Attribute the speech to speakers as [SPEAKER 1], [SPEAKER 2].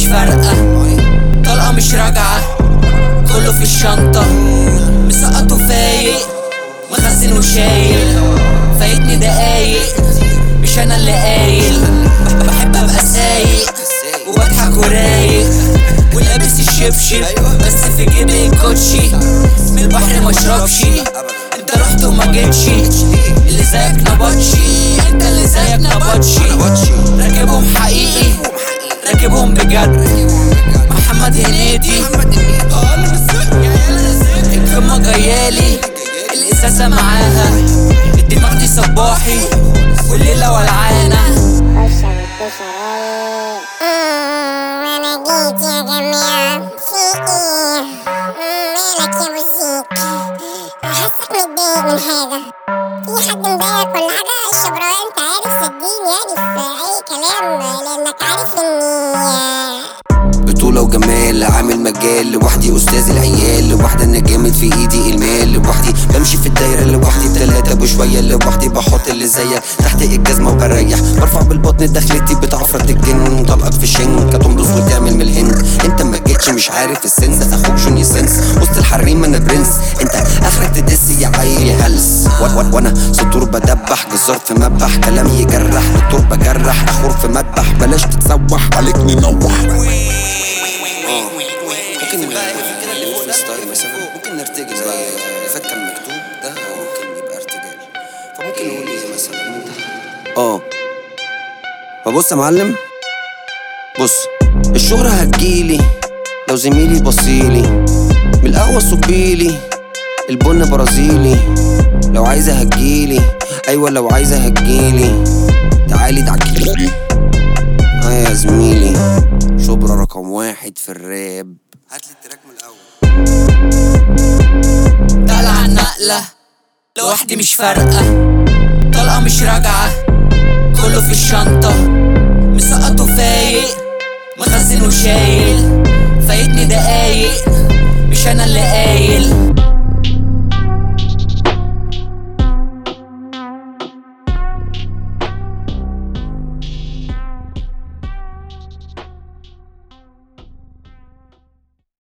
[SPEAKER 1] فارقة طلقة مش راجعة كله في الشنطة مسقط وفايق مخزن وشايل فايتني دقايق مش انا اللي قايل بحب ابقى سايق وبضحك ورايق ولابس الشبشب بس في جيبي الكوتشي من البحر مشربش انت رحت وما جيتش اللي زيك نبطشي انت اللي زيك نبطشي راكبهم حقيقي راكبهم بجد محمد هنيدي القمة جايالي الإزازة معاها الدماغ دي صباحي والليلة ولعانة
[SPEAKER 2] خش بالكشري انا جيت يا جماعة في ايه مالك يا وزيك حاسك متضايق من حاجة في حد مضايقك ولا حاجة الشبراوي انت عارف صدقني يعني في اي كلام لانك عارف اني
[SPEAKER 3] بطولة وجمال عامل مجال لوحدي أستاذ العيال لوحدي أنا جامد في إيدي المال لوحدي بمشي في الدايرة لوحدي تلاتة بشوية لوحدي بحط اللي زيك تحت الجزمة وبريح برفع بالبطن دخلتي بتعفرت الجن طلقك في شنك هتمرص وتعمل من الهند انت ما جيتش مش عارف السنس اخوك جوني سنس وسط الحريم انا برنس انت اخرك تدس يا عيل هلس و- و- وانا سطور بدبح جزار في مذبح كلامي يجرح دكتور بجرح اخور في مذبح بلاش تتسوح عليك ننوح ممكن نلف ستايل مثلا ممكن نرتجل بقى اللي فات كان مكتوب ده ممكن يبقى ارتجال فممكن نقول ايه مثلا اه فبص يا معلم بص الشهرة هتجيلي لو زميلي بصيلي من القهوة صبيلي البن برازيلي لو عايزة هتجيلي ايوه لو عايزة هتجيلي تعالي دعكيلي اه يا زميلي شبرا رقم واحد في الراب هاتلي التراك من الاول
[SPEAKER 1] طالعة النقلة لوحدي مش فارقة طلقة مش راجعة كله في الشنطة مسقط وفايق مخزن وشايل فايتني دقايق مش انا اللي قايل